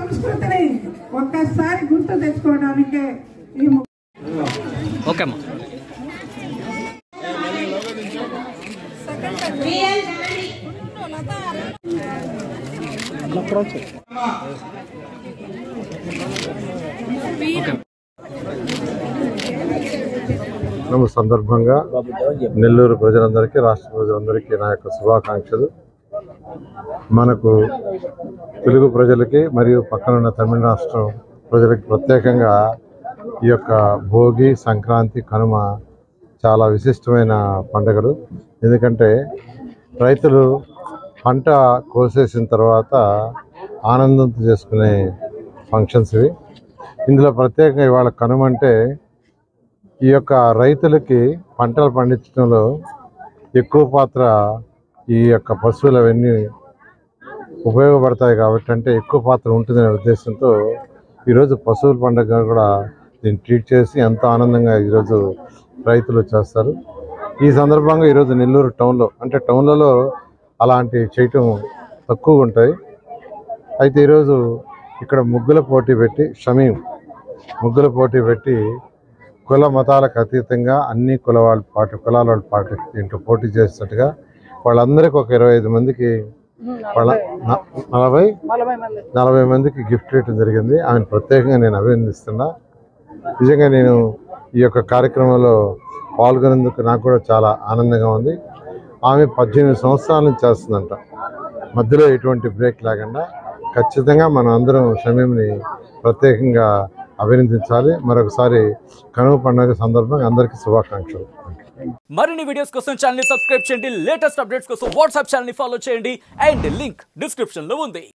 సంస్కృతిని ఒక్కసారి గుర్తు తెచ్చుకోవడానికే ఈ ము- ఓకే అమ్మా నమ సందర్భంగా నెల్లూరు ప్రజలందరికీ రాష్ట్ర ప్రజలందరికీ నా యొక్క శుభాకాంక్షలు మనకు తెలుగు ప్రజలకి మరియు పక్కనున్న తమిళ రాష్ట్రం ప్రజలకి ప్రత్యేకంగా ఈ యొక్క భోగి సంక్రాంతి కనుమ చాలా విశిష్టమైన పండుగలు ఎందుకంటే రైతులు పంట కోసేసిన తర్వాత ఆనందంతో చేసుకునే ఫంక్షన్స్ ఇవి ఇందులో ప్రత్యేకంగా ఇవాళ కనుమ అంటే ఈ యొక్క రైతులకి పంటలు పండించడంలో ఎక్కువ పాత్ర ఈ యొక్క పశువులు అవన్నీ ఉపయోగపడతాయి కాబట్టి అంటే ఎక్కువ పాత్ర ఉంటుందనే ఉద్దేశంతో ఈరోజు పశువుల పండుగ కూడా దీన్ని ట్రీట్ చేసి ఎంతో ఆనందంగా ఈరోజు రైతులు చేస్తారు ఈ సందర్భంగా ఈరోజు నెల్లూరు టౌన్లో అంటే టౌన్లలో అలాంటి చేయటం తక్కువ ఉంటాయి అయితే ఈరోజు ఇక్కడ ముగ్గుల పోటీ పెట్టి షమీం ముగ్గుల పోటీ పెట్టి కుల మతాలకు అతీతంగా అన్ని కుల వాళ్ళ పాటు కులాల వాళ్ళ పాటు దీంట్లో పోటీ చేసేటట్టుగా వాళ్ళందరికీ ఒక ఇరవై ఐదు మందికి వాళ్ళ న- నలభై నలభై మందికి గిఫ్ట్ ఇవ్వడం జరిగింది ఆయన ప్రత్యేకంగా నేను అభినందిస్తున్నా నిజంగా నేను ఈ యొక్క కార్యక్రమంలో పాల్గొనేందుకు నాకు కూడా చాలా ఆనందంగా ఉంది ఆమె పద్దెనిమిది సంవత్సరాల నుంచి చేస్తుందంట మధ్యలో ఎటువంటి బ్రేక్ లేకుండా ఖచ్చితంగా మనం అందరం షమీంని ప్రత్యేకంగా అభినందించాలి మరొకసారి కనుమ పండుగ సందర్భంగా అందరికీ శుభాకాంక్షలు మరిన్ని వీడియోస్ కోసం ఛానల్ ని సబ్స్క్రైబ్ చేయండి లేటెస్ట్ అప్డేట్స్ కోసం వాట్సాప్ ఛానల్ ని ఫాలో చేయండి అండ్ లింక్ డిస్క్రిప్షన్ లో ఉంది